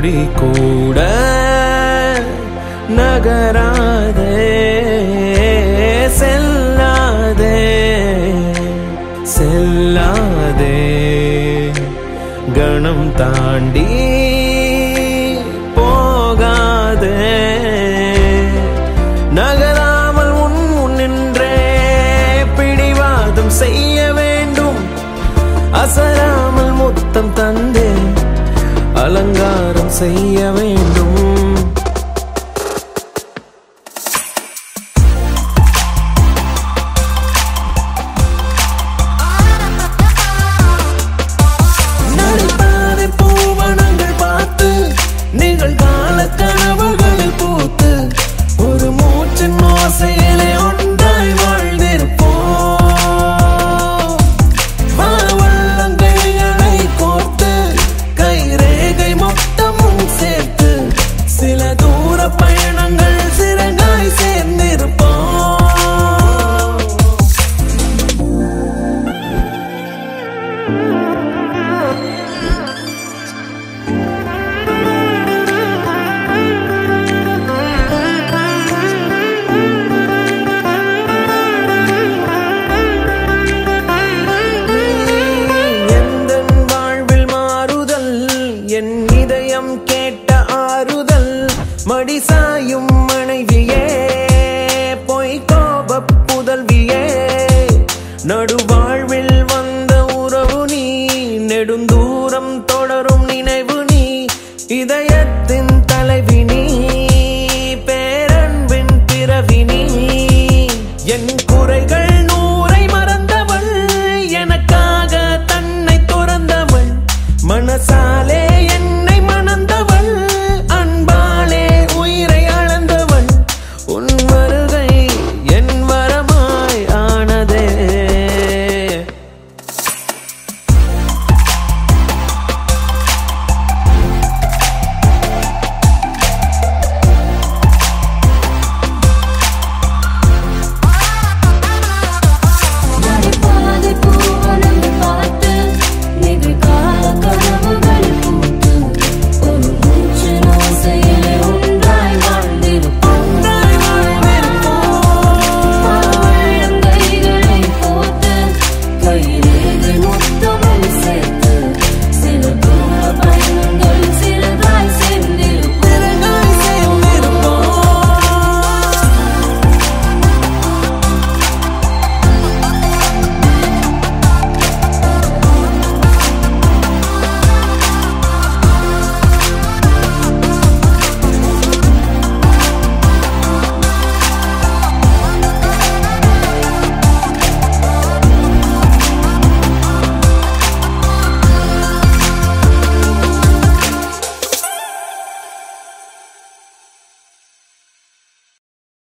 நொடி கூட நகராதே செல்லாதே செல்லாதே கணம் தாண்டி போகாதே நகராமல் உன் முன்னின்றே பிடிவாதம் செய்ய வேண்டும் அசராமல் முத்தம் தந்தே அலங்காரம் செய்ய வேண்டும் நடைபாதை பூவனங்கள் பார்த்து நிகழ்கால கனவுகளில் பூத்து ஒரு மூச்சின் ஓசையிலே ஒன்றாய் வாழ்ந்திருப்போம் வாவள்ளங்கைகளை கோர்த்து கைரேகை மொத்தமும் சேர்த்து சில தூர பயணங்கள் சிறகாய் சேர்ந்திருப்போம் எந்தன் வாழ்வில் மாறுதல் என் இதயம் கேட்ட ஆறுதல் மடிசாயும் மனைவியே